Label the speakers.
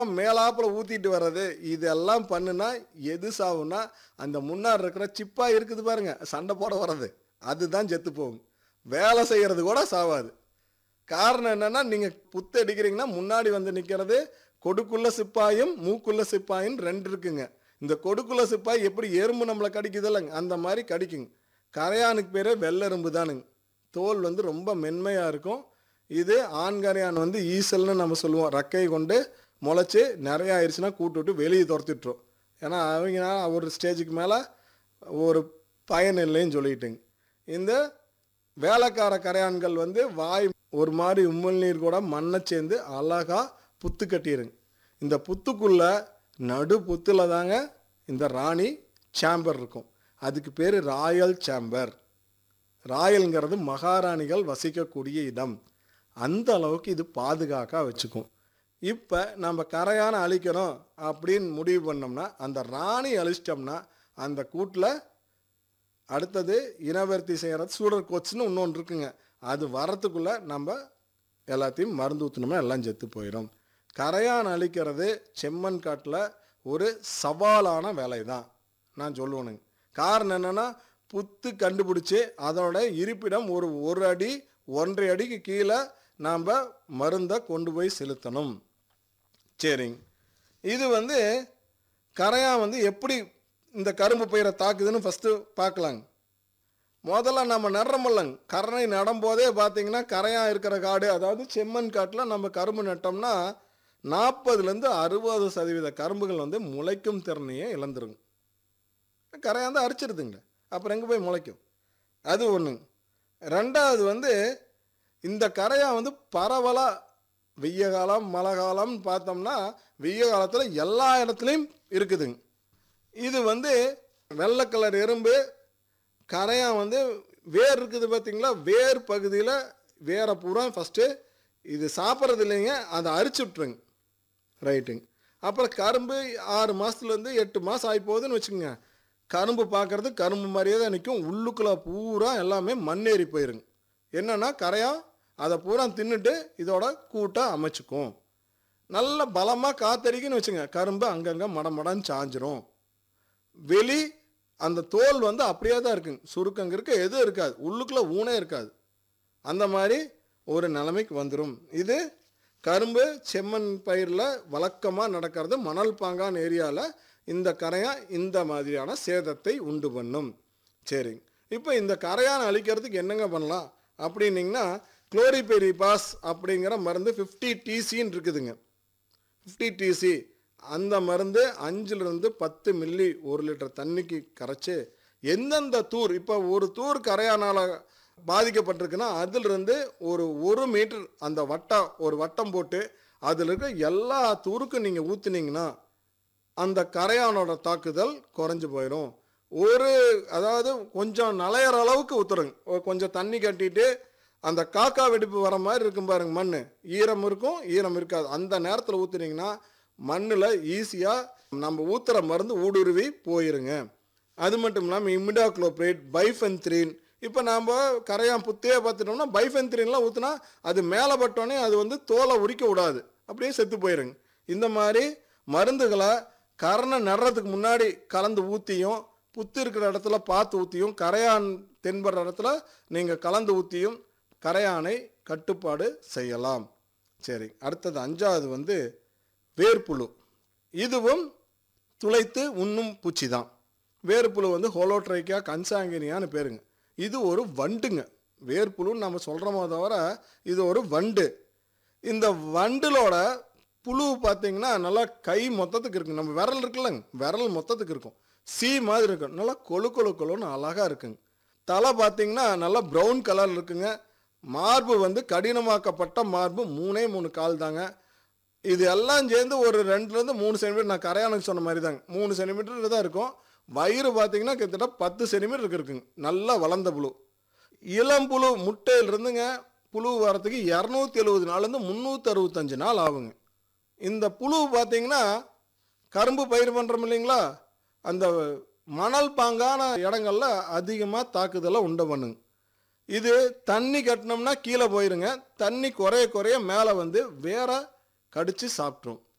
Speaker 1: மேலாப்புல ஊத்திட்டு வர்றது இதெல்லாம் பண்ணுனா எது சாவும்னா அந்த முன்னாடி இருக்கிற சிப்பா இருக்குது பாருங்க சண்டை போட வர்றது அதுதான் செத்து போகும் வேலை செய்யறது கூட சாவாது காரணம் என்னன்னா நீங்க புத்து அடிக்கிறீங்கன்னா முன்னாடி வந்து நிக்கிறது கொடுக்குள்ள சிப்பாயும் மூக்குள்ள சிப்பாயும் ரெண்டு இருக்குங்க இந்த கொடுக்குள்ள சிப்பாய் எப்படி எறும்பு நம்மளை கடிக்குது இல்லைங்க அந்த மாதிரி கடிக்குங்க கரையானுக்கு பேரே வெள்ளெரும்பு தானுங்க தோல் வந்து ரொம்ப மென்மையா இருக்கும் இது ஆண் கரையான் வந்து ஈசல்னு நம்ம சொல்லுவோம் ரெக்கை கொண்டு முளைச்சி நிறைய ஆயிடுச்சுன்னா கூட்டு விட்டு வெளியே துரத்திட்டுரும் ஏன்னா அவங்க ஒரு ஸ்டேஜுக்கு மேலே ஒரு பயன் இல்லைன்னு சொல்லிட்டுங்க இந்த வேலைக்கார கரையான்கள் வந்து வாய் ஒரு மாதிரி உம்மல் நீர் கூட மண்ணை சேர்ந்து அழகா புத்து கட்டிடுங்க இந்த புத்துக்குள்ள நடு புத்துல தாங்க இந்த ராணி சேம்பர் இருக்கும் அதுக்கு பேர் ராயல் சேம்பர் ராயல்ங்கிறது மகாராணிகள் வசிக்கக்கூடிய இடம் அந்த அளவுக்கு இது பாதுகாக்க வச்சுக்கும் இப்போ நம்ம கரையான அழிக்கணும் அப்படின்னு முடிவு பண்ணோம்னா அந்த ராணி அழிச்சிட்டோம்னா அந்த கூட்டில் அடுத்தது இனவர்த்தி செய்கிறது சூடர் கோச்சுன்னு இன்னொன்று இருக்குங்க அது வரத்துக்குள்ளே நம்ம எல்லாத்தையும் மருந்து ஊற்றினோம்னா எல்லாம் செத்து போயிடும் கரையான் அழிக்கிறது செம்மண் காட்டில் ஒரு சவாலான வேலை தான் நான் சொல்லுவேனுங்க காரணம் என்னென்னா புத்து கண்டுபிடிச்சி அதோட இருப்பிடம் ஒரு ஒரு அடி ஒன்றரை அடிக்கு கீழே நாம் மருந்தை கொண்டு போய் செலுத்தணும் சரிங்க இது வந்து கரையான் வந்து எப்படி இந்த கரும்பு பயிரை தாக்குதுன்னு ஃபஸ்ட்டு பார்க்கலாங்க முதல்ல நம்ம நடுறமில்லங்க கரணை நடும்போதே பார்த்தீங்கன்னா கரையான் இருக்கிற காடு அதாவது செம்மண் காட்டில் நம்ம கரும்பு நட்டோம்னா நாற்பதுலேருந்து அறுபது சதவீத கரும்புகள் வந்து முளைக்கும் திறனையே இழந்துருங்க கரையான் தான் அரிச்சிருதுங்களே அப்புறம் எங்கே போய் முளைக்கும் அது ஒன்றுங்க ரெண்டாவது வந்து இந்த கரையான் வந்து பரவலாக வெய்ய காலம் மழை காலம்னு பார்த்தோம்னா வெய்ய காலத்தில் எல்லா இடத்துலையும் இருக்குதுங்க இது வந்து வெள்ளை கலர் எறும்பு கரையான் வந்து வேர் இருக்குது பார்த்தீங்களா வேர் பகுதியில் வேரை பூரா ஃபஸ்ட்டு இது சாப்பிட்றது இல்லைங்க அதை அரிச்சு விட்ருங்க ரைட்டுங்க அப்புறம் கரும்பு ஆறு மாதத்துலேருந்து எட்டு மாதம் ஆகி போகுதுன்னு வச்சுக்கோங்க கரும்பு பார்க்குறது கரும்பு மாதிரியே தான் நிற்கும் உள்ளுக்குள்ளே பூரா எல்லாமே மண்ணேறி போயிருங்க என்னன்னா கரையான் அதை பூரா தின்னுட்டு இதோட கூட்டை அமைச்சுக்கும் நல்ல பலமாக காத்தடிக்குன்னு வச்சுங்க கரும்பு அங்கங்கே மடமடன்னு சாஞ்சிரும் வெளி அந்த தோல் வந்து அப்படியே தான் இருக்குங்க சுருக்கங்க இருக்க எதுவும் இருக்காது உள்ளுக்குள்ளே ஊனே இருக்காது அந்த மாதிரி ஒரு நிலைமைக்கு வந்துடும் இது கரும்பு செம்மண் பயிரில் வழக்கமாக நடக்கிறது மணல் பாங்கான ஏரியாவில் இந்த கரையான் இந்த மாதிரியான சேதத்தை உண்டு பண்ணும் சரிங்க இப்போ இந்த கரையான் அழிக்கிறதுக்கு என்னங்க பண்ணலாம் அப்படின்னீங்கன்னா குளோரிபெரிபாஸ் அப்படிங்கிற மருந்து ஃபிஃப்டி டிசின்னு இருக்குதுங்க ஃபிஃப்டி டிசி அந்த மருந்து அஞ்சுலேருந்து பத்து மில்லி ஒரு லிட்டர் தண்ணிக்கு கரைச்சி எந்தெந்த தூர் இப்போ ஒரு தூர் கரையானால் பாதிக்கப்பட்டிருக்குன்னா அதிலிருந்து ஒரு ஒரு மீட்டர் அந்த வட்டம் ஒரு வட்டம் போட்டு அதில் இருக்க எல்லா தூருக்கும் நீங்கள் ஊற்றுனீங்கன்னா அந்த கரையானோட தாக்குதல் குறைஞ்சு போயிடும் ஒரு அதாவது கொஞ்சம் நலையிற அளவுக்கு ஊற்றுருங்க ஒரு கொஞ்சம் தண்ணி கட்டிட்டு அந்த காக்கா வெடிப்பு வர மாதிரி இருக்கும் பாருங்க மண் ஈரம் இருக்கும் ஈரம் இருக்காது அந்த நேரத்தில் ஊற்றுனீங்கன்னா மண்ணில் ஈஸியாக நம்ம ஊற்றுற மருந்து ஊடுருவி போயிருங்க அது மட்டும் இல்லாமல் இமிடாக்ளோப்ரேட் பைஃபென்த்ரீன் இப்போ நாம் கரையான் புத்தையே பார்த்துட்டோம்னா பைஃபென்த்ரீன்லாம் ஊற்றுனா அது மேலே பட்டோன்னே அது வந்து தோலை உரிக்க விடாது அப்படியே செத்து போயிருங்க இந்த மாதிரி மருந்துகளை கரணை நடுறதுக்கு முன்னாடி கலந்து ஊற்றியும் புத்து இருக்கிற இடத்துல பார்த்து ஊற்றியும் கரையான் தென்படுற இடத்துல நீங்கள் கலந்து ஊற்றியும் கரையானை கட்டுப்பாடு செய்யலாம் சரி அடுத்தது அஞ்சாவது வந்து வேர்ப்புழு இதுவும் துளைத்து உண்ணும் பூச்சி தான் வேர்ப்புழு வந்து ஹோலோட்ரைக்கா கன்சாங்கினியான்னு பேருங்க இது ஒரு வண்டுங்க வேர்ப்புழுன்னு நம்ம சொல்கிறோமோ தவிர இது ஒரு வண்டு இந்த வண்டுலோட புழு பார்த்தீங்கன்னா நல்லா கை மொத்தத்துக்கு இருக்கும் நம்ம விரல் இருக்குல்லங்க விரல் மொத்தத்துக்கு இருக்கும் சீ மாதிரி இருக்கும் நல்லா கொழு கொழு கொழுன்னு அழகாக இருக்குங்க தலை பார்த்தீங்கன்னா நல்லா ப்ரௌன் கலர் இருக்குங்க மார்பு வந்து கடினமாக்கப்பட்ட மார்பு மூணே மூணு கால் தாங்க இது எல்லாம் சேர்ந்து ஒரு ரெண்டுலேருந்து மூணு சென்டிமீட்டர் நான் கரையானுக்கு சொன்ன மாதிரி தாங்க மூணு சென்டிமீட்டர் தான் இருக்கும் வயிறு பார்த்தீங்கன்னா கிட்டத்தட்ட பத்து சென்டிமீட்டருக்கு இருக்குங்க நல்லா வளர்ந்த புழு இளம் புழு முட்டையிலிருந்துங்க புழு வரத்துக்கு இரநூத்தி எழுபது நாள்லேருந்து முந்நூற்றி அறுபத்தஞ்சு நாள் ஆகுங்க இந்த புழு பார்த்தீங்கன்னா கரும்பு பயிர் பண்ணுறோம் இல்லைங்களா அந்த மணல் பாங்கான இடங்கள்ல அதிகமாக தாக்குதலை உண்டு பண்ணுங்க இது தண்ணி கட்டினோம்னா கீழே போயிருங்க தண்ணி குறைய குறைய மேலே வந்து வேற கடிச்சு சாப்பிட்ரும்